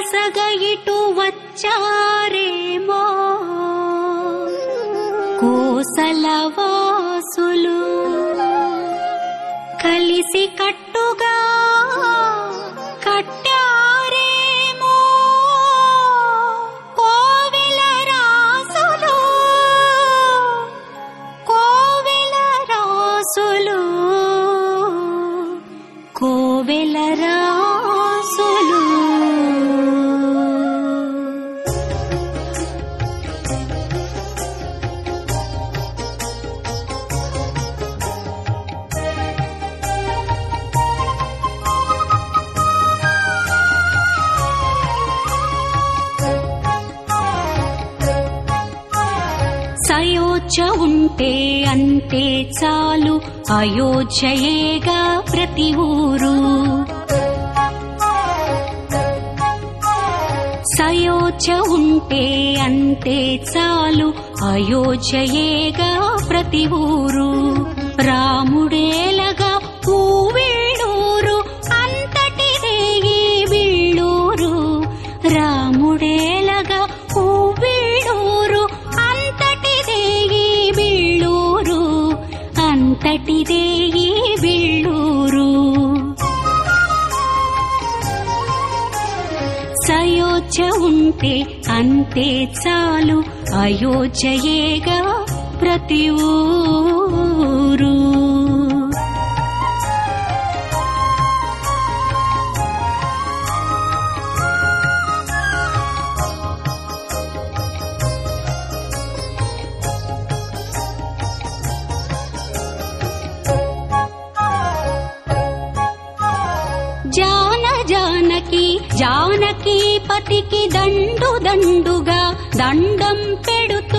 వరసగ ఇటు వచ్చారేమో కోసలవాసులు కలిసి కట్టుగా కట్టారేమో కోవెల రాసులు కోవెల రాసులు కోవెల రాసులు సయోధ్య ఉంటే అంతే చాలు అయోధ్యయేగా ప్రతి ఊరు సయోధ్య ఉంటే అంతే చాలు అయోధ్యయేగా ప్రతి ఊరు రాముడేలగా ఊవిళ్ళూరు అంతటిదే ఈ విళ్ళూరు రాముడేలగా ఊవిళ్ళూరు అంతటిదే ఈ విళ్ళూరు అంతటిదే ఈ విళ్ళూరు సయోధ్య ఉంటే అంతే చాలు అయోధ్యయేగా ప్రతి ఊరు జాన జానకి జానకి పతికి దండు దండుగా దండం పెడుతూ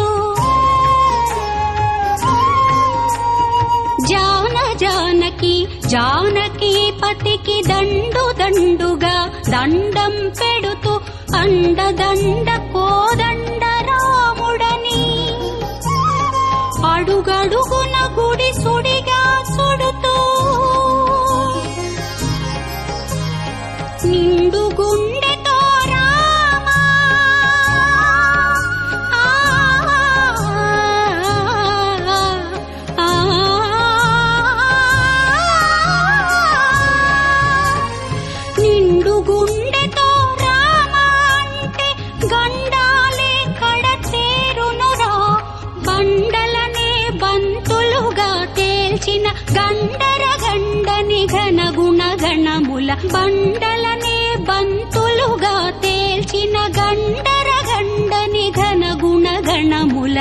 జాన జానకి జానకి పతికి దండు దండుగా దండం పెడుతూ అండదండ కోదండ రాముడని అడుగడుగున గుడి సుడిగా సుడుతూ నిండు గుండెతో రామా ఆ, ఆ, నిండు గుండెతో రామా అంటే గండాలే కడతేరునురా బండలనే బంతులుగా తేల్చిన గండర గండని ఘన గుణ గణముల బండలనే బంతులుగా తేల్చిన గండర గండని ఘన గుణ గణముల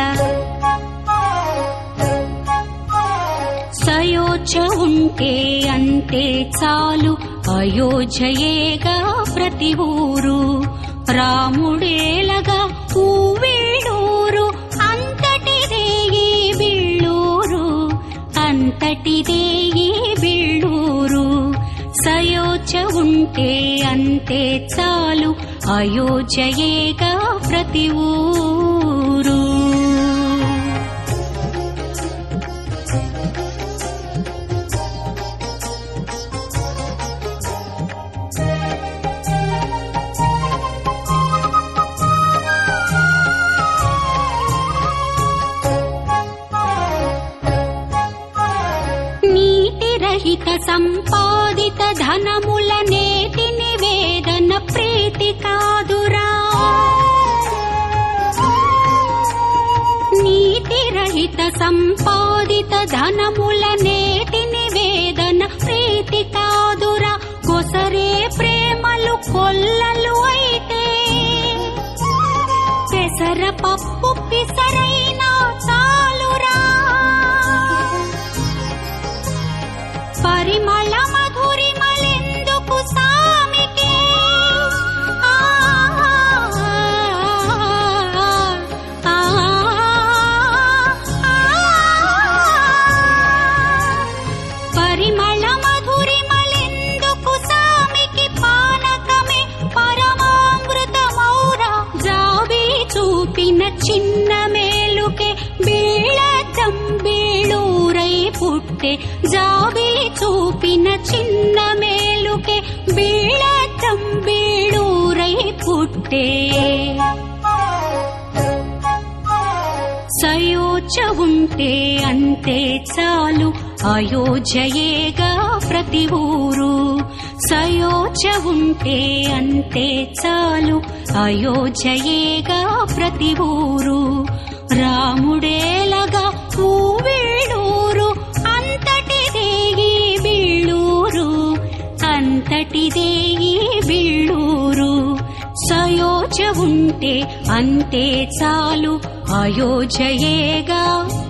సయోధ్య ఉంటే అంతే చాలు అయోధ్యయేగా ప్రతి ఊరు రాముడేలగా ఊవిళ్ళూరు అంతటిదే ఈ విళ్ళూరు అంతటిదే ఈ విళ్ళూరు సయోధ్య ఉంటే అంతే చాలు అయోధ్యయేగా ప్రతి ఊరు నీతి రహిత సంపాదిత ధనముల నేటి నివేదన ప్రీతి కాదురా నీతి రహిత సంపాదిత ధనముల నేటి నివేదన ప్రీతి కాదురా కొసరే ప్రేమలు కొల్లలు అయితే పెసర పప్పు పిసరైనా చాలురా పరిమళ మధురిమలెందుకు సామికి ఆ, ఆ, ఆ, పరిమళ మధురిమలెందుకు సామికి పానకమే పరమామృతమౌరా జాబి చూపిన చిన్న మేలుకే బీళదం బీళూరై పుట్టే జాబిలి చూపిన చిన్న మేలుకే బీళదం బీళూరై పుట్టే ఉంటే సయోధ్య ఉంటే అంతే చాలు అయోధ్యయేగా ప్రతి ఊరు సయోధ్య ఉంటే అంతే చాలు అయోధ్యయేగా ప్రతి ఊరు రాముడేలగా ఊవేళూరు అంతటిదే ఈ బిళ్ళూరు అంతటిదే ఈ బిళ్ళూరు సయోధ్య ఉంటే అంతే చాలు అయోధ్యయేగా